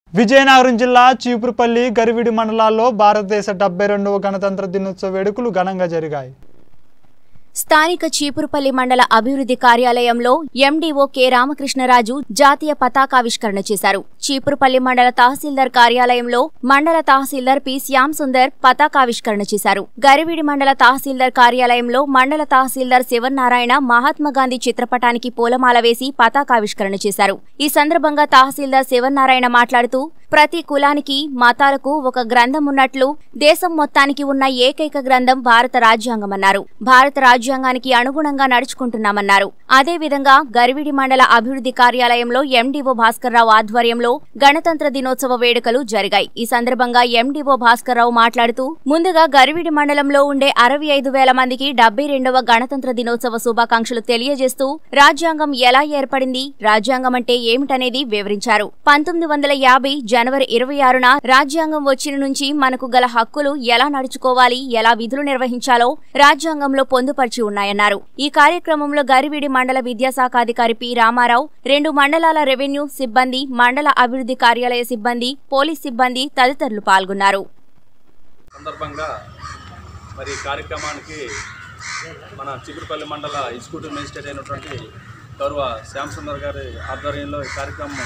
విజయనగరం జిల్లా చీపురుపల్లి గరివిడి మండలాల్లో భారతదేశ డెబ్బై రెండవ గణతంత్ర దినోత్సవ వేడుకలు ఘనంగా జరిగాయి స్థానిక చీపురుపల్లి మండల అభివృద్ధి కార్యాలయంలో ఎండీఓ కె రామకృష్ణరాజు జాతీయ పతాకావిష్కరణ చేశారు చీపురుపల్లి మండల తహసీల్దార్ కార్యాలయంలో మండల తహసీల్దార్ పి శ్యామ్ సుందర్ పతాకావిష్కరణ చేశారు గరివిడి మండల తహసీల్దార్ కార్యాలయంలో మండల తహసీల్దార్ శివనారాయణ మహాత్మా గాంధీ చిత్రపటానికి పూలమాల వేసి పతాకావిష్కరణ చేశారు ఈ సందర్భంగా తహసీల్దార్ శివనారాయణ మాట్లాడుతూ ప్రతి కులానికి మతాలకు ఒక గ్రంథం ఉన్నట్లు దేశం మొత్తానికి ఉన్న ఏకైక గ్రంథం భారత రాజ్యాంగమన్నారు భారత రాజ్యాంగానికి అనుగుణంగా నడుచుకుంటున్నామన్నారు అదేవిధంగా గరివిడి మండల అభివృద్ధి కార్యాలయంలో ఎండీఓ భాస్కర్రావు ఆధ్వర్యంలో గణతంత్ర దినోత్సవ వేడుకలు జరిగాయి ఈ సందర్భంగా ఎండీఓ భాస్కర్రావు మాట్లాడుతూ ముందుగా గరివిడి మండలంలో ఉండే అరవై ఐదు వేల మందికి డెబ్బై రెండవ గణతంత్ర దినోత్సవ శుభాకాంక్షలు తెలియజేస్తూ రాజ్యాంగం ఎలా ఏర్పడింది రాజ్యాంగం అంటే ఏమిటనేది వివరించారు పంతొమ్మిది వందల యాభై జనవరి ఇరవై ఆరున రాజ్యాంగం వచ్చిన నుంచి మనకు గల హక్కులు ఎలా నడుచుకోవాలి ఎలా విధులు నిర్వహించాలో రాజ్యాంగంలో పొందుపరిచి ఉన్నాయన్నారు ఈ కార్యక్రమంలో గరివిడి మండల విద్యాశాఖ అధికారి పి రామారావు రెండు మండలాల రెవెన్యూ సిబ్బంది మండల అభివృద్ధి కార్యాలయ సిబ్బంది పోలీస్ సిబ్బంది తదితరులు పాల్గొన్నారు సందర్భంగా మరి ఈ కార్యక్రమానికి మన చిగురుపల్లి మండల ఎగ్జిక్యూటివ్ మేజిస్ట్రేట్ అయినటువంటి గౌరవ శ్యామ్ సుందర్ గారి ఆధ్వర్యంలో ఈ కార్యక్రమం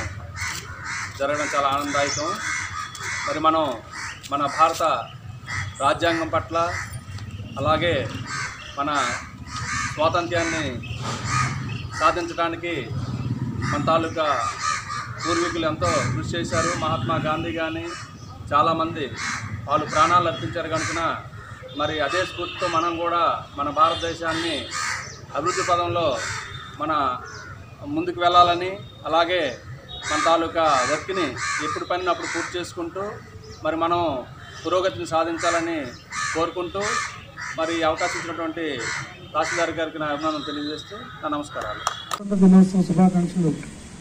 జరగడం చాలా ఆనందదాయకం మరి మనం మన భారత రాజ్యాంగం పట్ల అలాగే మన స్వాతంత్ర్యాన్ని సాధించడానికి మన తాలూకా పూర్వీకులు ఎంతో కృషి చేశారు మహాత్మా గాంధీ కానీ చాలామంది వాళ్ళు ప్రాణాలు అర్పించారు కనుక మరి అదే స్ఫూర్తితో మనం కూడా మన భారతదేశాన్ని అభివృద్ధి పదంలో మన ముందుకు వెళ్ళాలని అలాగే మన తాలూకా వర్క్ని ఎప్పుడు పని అప్పుడు పూర్తి చేసుకుంటూ మరి మనం పురోగతిని సాధించాలని కోరుకుంటూ మరి ఈ అవకాశం ఇచ్చినటువంటి తహసీల్దార్ గారికి నా అభినందన తెలియజేస్తూ నా నమస్కారాలు స్వాతంత్ర దినోత్సవ శుభాకాంక్షలు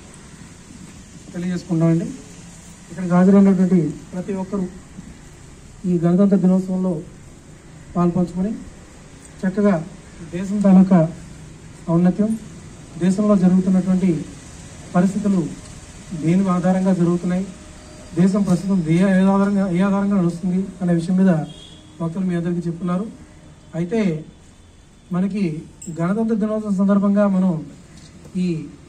తెలియజేసుకున్నామండి ఇక్కడికి హాజరైనటువంటి ప్రతి ఒక్కరూ ఈ గణతంత్ర దినోత్సవంలో పాల్పంచుకొని చక్కగా దేశం తాలూకా ఔన్నత్యం దేశంలో జరుగుతున్నటువంటి పరిస్థితులు దేని ఆధారంగా జరుగుతున్నాయి దేశం ప్రస్తుతం ఏ ఏ ఆధారంగా ఏ ఆధారంగా నడుస్తుంది అనే విషయం మీద వక్తలు మీ అందరికీ చెప్తున్నారు అయితే మనకి గణతంత్ర దినోత్సవం సందర్భంగా మనం ఈ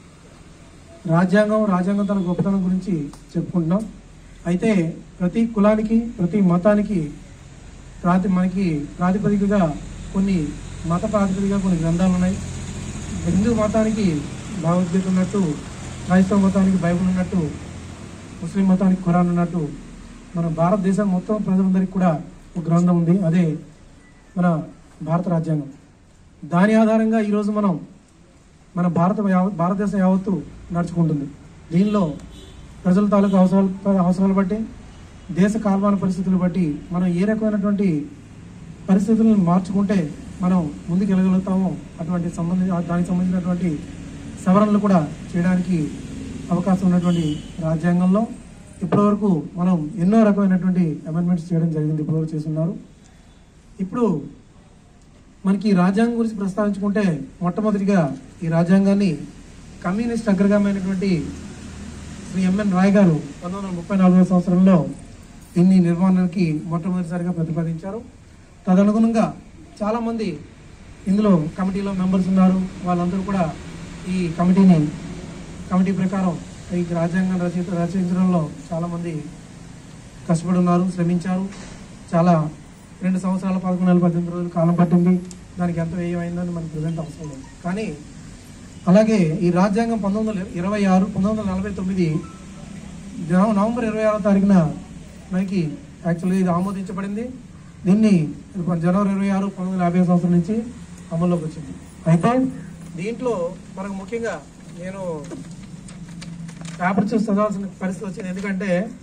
రాజ్యాంగం రాజ్యాంగం తన గొప్పతనం గురించి చెప్పుకుంటున్నాం అయితే ప్రతి కులానికి ప్రతి మతానికి ప్రాతి మనకి ప్రాతిపదికగా కొన్ని మత ప్రాతిపదికగా కొన్ని గ్రంథాలు ఉన్నాయి హిందూ మతానికి భగవద్గీత ఉన్నట్టు క్రైస్తవ మతానికి బైబిల్ ఉన్నట్టు ముస్లిం మతానికి ఖురాన్ ఉన్నట్టు మన భారతదేశం మొత్తం ప్రజలందరికీ కూడా ఒక గ్రంథం ఉంది అదే మన భారత రాజ్యాంగం దాని ఆధారంగా ఈరోజు మనం మన భారత యావ- భారతదేశం యావత్తు నడుచుకుంటుంది దీనిలో ప్రజల తాలూకు అవసరాలు అవసరాలు బట్టి దేశ కాలమాన పరిస్థితులు బట్టి మనం ఏ రకమైనటువంటి పరిస్థితులను మార్చుకుంటే మనం ముందుకు వెళ్ళగలుగుతామో అటువంటి సంబంధించి దానికి సంబంధించినటువంటి సవరణలు కూడా చేయడానికి అవకాశం ఉన్నటువంటి రాజ్యాంగంలో ఇప్పటివరకు మనం ఎన్నో రకమైనటువంటి అమెండ్మెంట్స్ చేయడం జరిగింది ఇప్పటివరకు చేస్తున్నారు ఇప్పుడు మనకి ఈ రాజ్యాంగం గురించి ప్రస్తావించుకుంటే మొట్టమొదటిగా ఈ రాజ్యాంగాన్ని కమ్యూనిస్ట్ అగ్రగామైనటువంటి శ్రీ ఎంఎన్ రాయ్ గారు పంతొమ్మిది వందల ముప్పై నాలుగో సంవత్సరంలో దీన్ని నిర్మాణానికి మొట్టమొదటిసారిగా ప్రతిపాదించారు తదనుగుణంగా చాలామంది ఇందులో కమిటీలో మెంబర్స్ ఉన్నారు వాళ్ళందరూ కూడా ఈ కమిటీని కమిటీ ప్రకారం ఈ రాజ్యాంగం రచయిత రచించడంలో చాలామంది కష్టపడి ఉన్నారు శ్రమించారు చాలా రెండు సంవత్సరాల పదకొండు నెలల పద్దెనిమిది రోజులు కాలం పట్టింది దానికి ఎంత వ్యయం అయిందని మనకు ప్రజెంట్ అవసరం లేదు కానీ అలాగే ఈ రాజ్యాంగం పంతొమ్మిది వందల ఇరవై ఆరు పంతొమ్మిది వందల నలభై తొమ్మిది జన- నవంబర్ ఇరవై ఆరో తారీఖున మనకి యాక్చువల్గా ఇది ఆమోదించబడింది దీన్ని జనవరి ఇరవై ఆరు పంతొమ్మిది వందల యాభై సంవత్సరం నుంచి అమల్లోకి వచ్చింది అయితే దీంట్లో మనకు ముఖ్యంగా నేను పేపర్ చూసి చదవాల్సిన పరిస్థితి వచ్చింది ఎందుకంటే